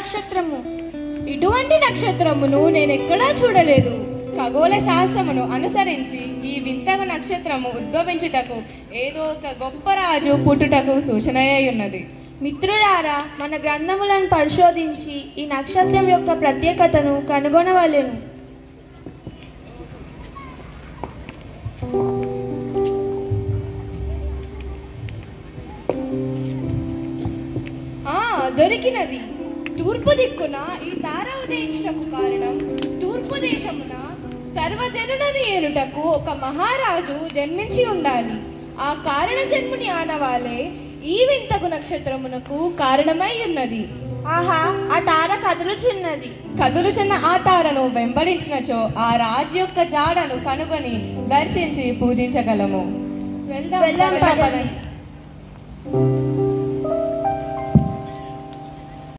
నక్షత్రము ఇటువంటి నక్షత్రమును నేను ఎక్కడా చూడలేదు ఖగోళ శాస్త్రమును అనుసరించి ఈ వింతగు నక్షత్రము ఉద్భవించుటకు ఏదో ఒక గొప్ప రాజు పుట్టుటకు సూచనయ్య ఉన్నది మిత్రులారా మన గ్రంథములను పరిశోధించి ఈ నక్షత్రం యొక్క ప్రత్యేకతను కనుగొనవలెను ఆ దొరికినది తూర్పు దిక్కున ఈ తార ఉదయించుటకు కారణం తూర్పు దేశమున సర్వజనులను ఏలుటకు ఒక మహారాజు జన్మించి ఉండాలి ఆ కారణ జన్ముని ఆనవాలే ఈ వింతకు నక్షత్రమునకు కారణమై ఉన్నది ఆహా ఆ తార కదులుచున్నది కదులుచున్న ఆ తారను వెంబడించినచో ఆ రాజు యొక్క జాడను కనుగొని దర్శించి పూజించగలము వెళ్దాం పదండి.